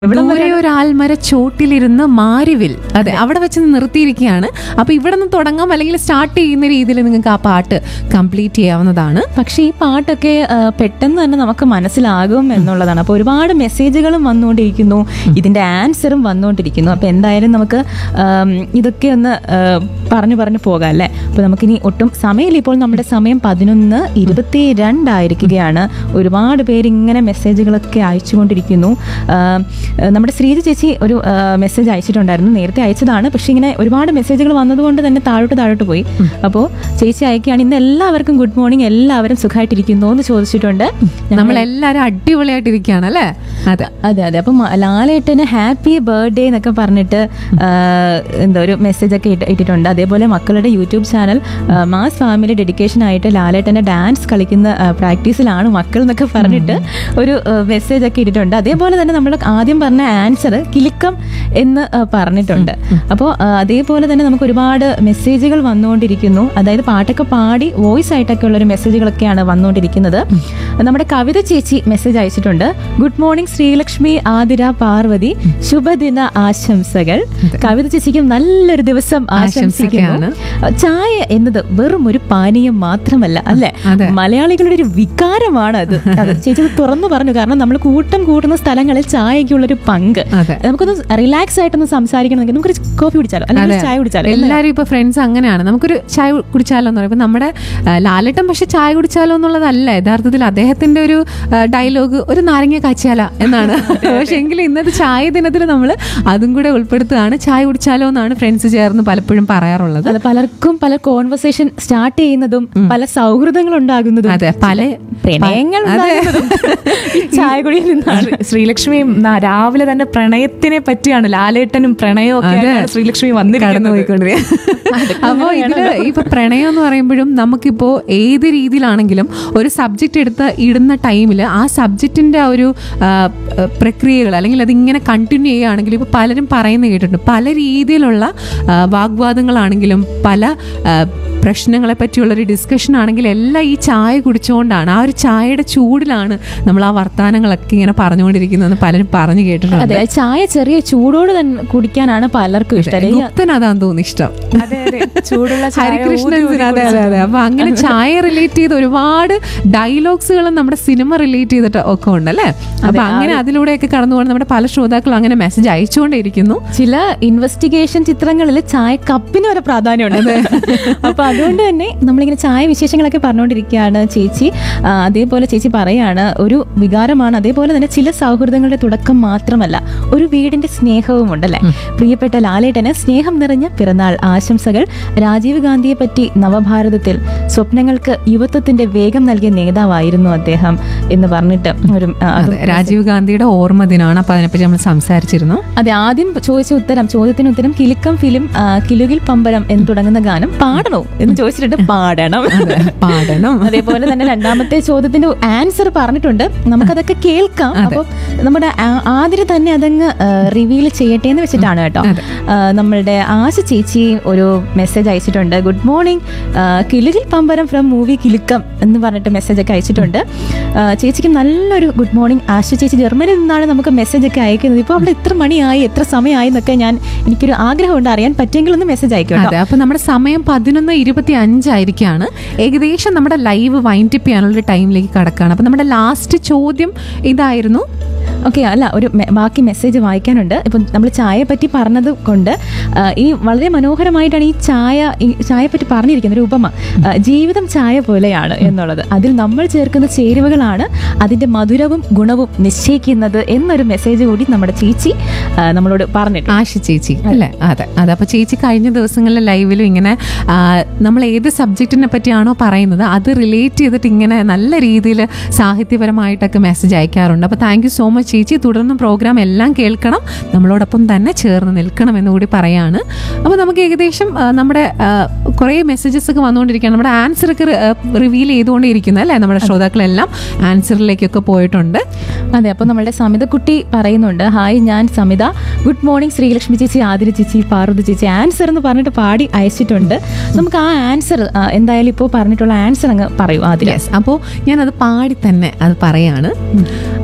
ദൂരെ ഒരു ആൽമര ചോട്ടിലിരുന്ന് മാരിവിൽ അതെ അവിടെ വെച്ച് നിർത്തിയിരിക്കുകയാണ് അപ്പൊ ഇവിടെ നിന്ന് തുടങ്ങാം അല്ലെങ്കിൽ സ്റ്റാർട്ട് ചെയ്യുന്ന രീതിയിൽ നിങ്ങൾക്ക് ആ പാട്ട് കംപ്ലീറ്റ് ചെയ്യാവുന്നതാണ് പക്ഷേ ഈ പാട്ടൊക്കെ ആ, പെട്ടെന്ന് തന്നെ നമുക്ക് മനസ്സിലാകും എന്നുള്ളതാണ് അപ്പോൾ ഒരുപാട് മെസ്സേജുകളും വന്നുകൊണ്ടിരിക്കുന്നു ഇതിന്റെ ആൻസറും വന്നുകൊണ്ടിരിക്കുന്നു അപ്പോൾ എന്തായാലും നമുക്ക് ആം, ഇതൊക്കെ ഒന്ന് ആ, പറഞ്ഞു പറഞ്ഞു പോകാം അല്ലേ അപ്പോൾ നമുക്കിനി ഒട്ടും സമയമില്ല ഇപ്പോൾ നമ്മുടെ സമയം പതിനൊന്ന് ഇരുപത്തി രണ്ടായിരിക്കുകയാണ് ഒരുപാട് പേര് ഇങ്ങനെ മെസ്സേജുകളൊക്കെ അയച്ചുകൊണ്ടിരിക്കുന്നു ആ, നമ്മുടെ ശ്രീജ ചേച്ചി ഒരു ആ, മെസ്സേജ് അയച്ചിട്ടുണ്ടായിരുന്നു നേരത്തെ അയച്ചതാണ് പക്ഷേ ഇങ്ങനെ ഒരുപാട് മെസ്സേജുകൾ വന്നതുകൊണ്ട് തന്നെ താഴോട്ട് താഴോട്ട് പോയി അപ്പോൾ ചേച്ചി അയക്കുകയാണ് ഇന്ന് എല്ലാവർക്കും ഗുഡ് മോർണിംഗ് എല്ലാവരും സുഖമായിട്ടിരിക്കുന്നു എന്ന് ചോദിച്ചിട്ടുണ്ട് നമ്മളെല്ലാരും അടിപൊളിയായിട്ടിരിക്കുകയാണ് അല്ലേ അതെ അതെ അതെ അപ്പം ലാലേട്ടന് ഹാപ്പി ബർത്ത്ഡേ എന്നൊക്കെ പറഞ്ഞിട്ട് ആ, എന്താ ഒരു മെസ്സേജ് ഒക്കെ ഇട്ട് ഇട്ടിട്ടുണ്ട് അതേപോലെ മക്കളുടെ യൂട്യൂബ് ചാനൽ ആ, മാസ് ഫാമിലി ഡെഡിക്കേഷൻ ആയിട്ട് ലാലേട്ടന്റെ ഡാൻസ് കളിക്കുന്ന ആ, പ്രാക്ടീസിലാണ് മക്കൾ എന്നൊക്കെ പറഞ്ഞിട്ട് ഒരു മെസ്സേജ് ഒക്കെ ഇട്ടിട്ടുണ്ട് അതേപോലെ തന്നെ നമ്മൾ ആദ്യം പറഞ്ഞ ആൻസർ കിലുക്കം എന്ന് ആ, പറഞ്ഞിട്ടുണ്ട് അപ്പോൾ അതേപോലെ തന്നെ നമുക്ക് ഒരുപാട് മെസ്സേജുകൾ വന്നുകൊണ്ടിരിക്കുന്നു അതായത് പാട്ടൊക്കെ പാടി വോയിസ് ആയിട്ടൊക്കെ ഉള്ള ഒരു മെസ്സേജുകളൊക്കെയാണ് വന്നുകൊണ്ടിരിക്കുന്നത് നമ്മുടെ കവിത ചേച്ചി മെസ്സേജ് അയച്ചിട്ടുണ്ട് ഗുഡ് മോർണിംഗ് ശ്രീലക്ഷ്മി ആതിര പാർവതി ശുഭദിന ആശംസകൾ കവിത ചേച്ചിക്കും നല്ലൊരു ദിവസം ആശംസിക്കുന്നു ചായ എന്നത് വെറും ഒരു പാനീയം മാത്രമല്ല അല്ലെ അതെ. മലയാളികളുടെ ഒരു വികാരമാണ് അത് അത് ചേച്ചി അത് തുറന്നു പറഞ്ഞു കാരണം നമ്മൾ കൂട്ടം കൂട്ടുന്ന സ്ഥലങ്ങളിൽ ചായക്കുള്ളൊരു പങ്ക് അതെ നമുക്കൊന്ന് റിലാക്സ് ആയിട്ടൊന്ന് സംസാരിക്കണമെങ്കിൽ നമുക്കൊരു കോഫി കുടിച്ചാലോ അല്ലെങ്കിൽ ഒരു ചായ കുടിച്ചാലോ എല്ലാരും ഇപ്പൊ ഫ്രണ്ട്സ് അങ്ങനെയാണ് നമുക്കൊരു ചായ കുടിച്ചാലോ എന്ന് പറയും ഇപ്പൊ നമ്മുടെ ആ, ലാലേട്ടൻ പക്ഷെ ചായ കുടിച്ചാലോ എന്നുള്ളതല്ല യഥാർത്ഥത്തിൽ അദ്ദേഹത്തിന്റെ ഒരു ഡയലോഗ് ഒരു നാരങ്ങ കാച്ചിയാല എന്നാണ് പക്ഷെ എങ്കിലും ഇന്നത്തെ ചായ ദിനത്തിൽ നമ്മൾ അതും കൂടെ ഉൾപ്പെടുത്തുകയാണ് ചായ കുടിച്ചാലോ എന്നാണ് ഫ്രണ്ട്സ് ചേർന്ന് പലപ്പോഴും പറയാറുള്ളത് അത് പലർക്കും പല കോൺവെർസേഷൻ സ്റ്റാർട്ട് ചെയ്യുന്നതും പല സൗഹൃദങ്ങൾ ഉണ്ടാകുന്നതും അതെ പല പ്രണയങ്ങൾ ഉണ്ടാകുന്നതും ഈ ചായ കുടിയിൽ നിന്നാണ് ശ്രീ- ശ്രീലക്ഷ്മിയും ന- രാവിലെ തന്നെ പ്രണയത്തിനെ പറ്റിയാണ് ലാലേട്ടനും പ്രണയവും ഒക്കെ ആയിട്ടാണ് ശ്രീലക്ഷ്മി കടന്നു വന്നിരിക്കുന്നത് പോയിക്കൊണ്ടിരിക്കുക അപ്പോൾ ഇതില് ഇപ്പൊ പ്രണയം എന്ന് പറയുമ്പോഴും നമുക്കിപ്പോ ഏത് രീതിയിലാണെങ്കിലും ഒരു സബ്ജക്റ്റ് എടുത്ത് ഇടുന്ന ടൈമിൽ ആ സബ്ജക്റ്റിന്റെ ആ ഒരു ആ, പ്രക്രിയകൾ അല്ലെങ്കിൽ അതിങ്ങനെ കണ്ടിന്യൂ ചെയ്യുകയാണെങ്കിൽ ഇപ്പൊ പലരും പറയുന്നത് കേട്ടിട്ടുണ്ട് പല രീതിയിലുള്ള ആ, വാഗ്വാദങ്ങളാണെങ്കിലും പല ആ, പ്രശ്നങ്ങളെ പറ്റിയുള്ള ഒരു ഡിസ്കഷൻ ആണെങ്കിൽ എല്ലാം ഈ ചായ കുടിച്ചുകൊണ്ടാണ് ആ ഒരു ചായയുടെ ചൂടിലാണ് നമ്മൾ ആ വർത്തമാനങ്ങളൊക്കെ ഇങ്ങനെ പറഞ്ഞുകൊണ്ടിരിക്കുന്നതെന്ന് പലരും പറഞ്ഞു കേട്ടിട്ടുണ്ട് അതെ ചായ ചെറിയ ചൂടോട് തന്നെ കുടിക്കാനാണ് പലർക്കും ഇഷ്ടം അല്ലെങ്കിൽ ഗുപ്തൻ അതാന്ന് തോന്നുന്നു ഇഷ്ടം അതെ അതെ ചൂടുള്ള ചായ ഹരികൃഷ്ണൻ ഊതി ഊതി അതെ അതെ അതെ അപ്പൊ അങ്ങനെ ചായ റിലേറ്റ് ചെയ്ത് ഒരുപാട് ഡയലോഗ്സുകളും നമ്മുടെ സിനിമ റിലേറ്റ് ചെയ്തിട്ട് ഒക്കെ ഉണ്ടല്ലേ അപ്പൊ അങ്ങനെ അതിലൂടെയൊക്കെ കടന്നു പോകുന്ന നമ്മുടെ പല ശ്രോതാക്കളും അങ്ങനെ മെസ്സേജ് അയച്ചുകൊണ്ടേയിരിക്കുന്നു ചില ഇൻവെസ്റ്റിഗേഷൻ ചിത്രങ്ങളിൽ ചായ കപ്പിന് വരെ പ്രാധാന്യമുണ്ട് അപ്പൊ അതുകൊണ്ട് തന്നെ നമ്മളിങ്ങനെ ചായ വിശേഷങ്ങളൊക്കെ പറഞ്ഞുകൊണ്ടിരിക്കുകയാണ് ചേച്ചി ആ, അതേപോലെ ചേച്ചി പറയാണ് ഒരു വികാരമാണ് അതേപോലെ തന്നെ ചില സൗഹൃദങ്ങളുടെ തുടക്കം മാത്രമല്ല ഒരു വീടിന്റെ സ്നേഹവും ഉണ്ടല്ലേ പ്രിയപ്പെട്ട ലാലേട്ടന് സ്നേഹം നിറഞ്ഞ പിറന്നാൾ ആശംസകൾ രാജീവ് ഗാന്ധിയെ പറ്റി നവഭാരതത്തിൽ സ്വപ്നങ്ങൾക്ക് യുവത്വത്തിന്റെ വേഗം നൽകിയ നേതാവായിരുന്നു അദ്ദേഹം എന്ന് പറഞ്ഞിട്ട് ഒരു ആ, അത് അതെ, രാജീവ് ഗാന്ധിയുടെ ഓർമ്മ ദിനമാണ് അപ്പൊ അതിനെപ്പറ്റി നമ്മൾ സംസാരിച്ചിരുന്നു അതെ ആദ്യം ചോദിച്ച ഉത്തരം ചോദ്യത്തിന് ഉത്തരം കിലുക്കം ഫിലിം ആ, കിലുകിൽ പമ്പരം എന്ന് തുടങ്ങുന്ന ഗാനം പാടണോ എന്ന് ചോദിച്ചിട്ടുണ്ട് പാടണം അതെ, പാടണം അതേപോലെ തന്നെ രണ്ടാമത്തെ ചോദ്യത്തിന്റെ ആൻസർ പറഞ്ഞിട്ടുണ്ട് നമുക്കതൊക്കെ കേൾക്കാം അപ്പോൾ നമ്മുടെ ആ- ആതിര തന്നെ അതങ്ങ് റിവീൽ ചെയ്യട്ടെ എന്ന് വെച്ചിട്ടാണ് കേട്ടോ ആ, നമ്മളുടെ ആശ ചേച്ചി ഒരു മെസ്സേജ് അയച്ചിട്ടുണ്ട് ഗുഡ് മോർണിംഗ് കിലുകിൽ പമ്പരം ഫ്രം മൂവി കിലുക്കം എന്ന് പറഞ്ഞിട്ട് മെസ്സേജ് ഒക്കെ അയച്ചിട്ടുണ്ട് ആ, ചേച്ചിക്ക് നല്ലൊരു ഗുഡ് മോർണിംഗ് ആശ ചേച്ചി ജർമ്മനിയിൽ നിന്നാണ് നമുക്ക് മെസ്സേജ് ഒക്കെ അയക്കുന്നത് ഇപ്പോൾ അവിടെ എത്ര മണിയായി എത്ര സമയമായി എന്നൊക്കെ ഞാൻ എനിക്കൊരു ആഗ്രഹമുണ്ട് അറിയാൻ പറ്റുമെങ്കിൽ ഒന്ന് മെസ്സേജ് അയക്കും കേട്ടോ അതെ അപ്പൊ നമ്മുടെ സമയം പതിനൊന്ന് ഇരുപത്തി അഞ്ചായിരിക്കാണ് ഏകദേശം നമ്മുടെ ലൈവ് വൈൻഡപ്പ് ചെയ്യാനുള്ള ഒരു ടൈമിലേക്ക് കടക്കുകയാണ് അപ്പൊ നമ്മുടെ ലാസ്റ്റ് ചോദ്യം ഇതായിരുന്നു ഓക്കെ അല്ല ഒരു മെ- ബാക്കി മെസ്സേജ് വായിക്കാനുണ്ട് ഇപ്പം നമ്മൾ ചായയെ പറ്റി പറഞ്ഞത് കൊണ്ട് ആ, ഈ വളരെ മനോഹരമായിട്ടാണ് ഈ ചായ ഈ ചായയെ പറ്റി പറഞ്ഞിരിക്കുന്നത് ഒരു ഉപമ ആ, ജീവിതം ചായ പോലെയാണ് എന്നുള്ളത് അതിൽ നമ്മൾ ചേർക്കുന്ന ചേരുവകളാണ് അതിന്റെ മധുരവും ഗുണവും നിശ്ചയിക്കുന്നത് എന്നൊരു മെസ്സേജ് കൂടി നമ്മുടെ ചേച്ചി ആ, നമ്മളോട് പറഞ്ഞിട്ടുണ്ട് ആശ ചേച്ചി അല്ലേ അതെ അതെ അപ്പൊ ചേച്ചി കഴിഞ്ഞ ദിവസങ്ങളിലെ ലൈവിലും ഇങ്ങനെ ആ, നമ്മൾ ഏത് സബ്ജക്റ്റിനെ പറ്റിയാണോ പറയുന്നത് അത് റിലേറ്റ് ചെയ്തിട്ട് ഇങ്ങനെ നല്ല രീതിയിൽ സാഹിത്യപരമായിട്ടൊക്കെ മെസ്സേജ് അയക്കാറുണ്ട് അപ്പൊ താങ്ക് യു സോ മച്ച് ചേച്ചി തുടർന്നും പ്രോഗ്രാം എല്ലാം കേൾക്കണം നമ്മളോടൊപ്പം തന്നെ ചേർന്ന് നിൽക്കണം എന്ന് കൂടി പറയാണ് അപ്പോൾ നമുക്ക് ഏകദേശം ആ, നമ്മുടെ ആ, കുറേ മെസ്സേജസ് ഒക്കെ വന്നുകൊണ്ടിരിക്കുകയാണ് നമ്മുടെ ആൻസർ ഒക്കെ റിവീൽ ചെയ്തുകൊണ്ടിരിക്കുന്നത് അല്ലേ നമ്മുടെ ശ്രോതാക്കളെല്ലാം ആൻസറിലേക്കൊക്കെ പോയിട്ടുണ്ട് അതെ അപ്പോൾ നമ്മുടെ സമിതക്കുട്ടി പറയുന്നുണ്ട് ഹായ് ഞാൻ സമിത ഗുഡ് മോർണിംഗ് ശ്രീലക്ഷ്മി ചേച്ചി ആതിര ചേച്ചി പാർവതി ചേച്ചി ആൻസർ എന്ന് പറഞ്ഞിട്ട് പാടി അയച്ചിട്ടുണ്ട് നമുക്ക് ആ ആൻസർ എന്തായാലും ഇപ്പോൾ പറഞ്ഞിട്ടുള്ള ആൻസർ അങ്ങ് പറയൂ ആതിര യെസ് അപ്പോൾ ഞാനത് പാടി തന്നെ അത് പറയാണ്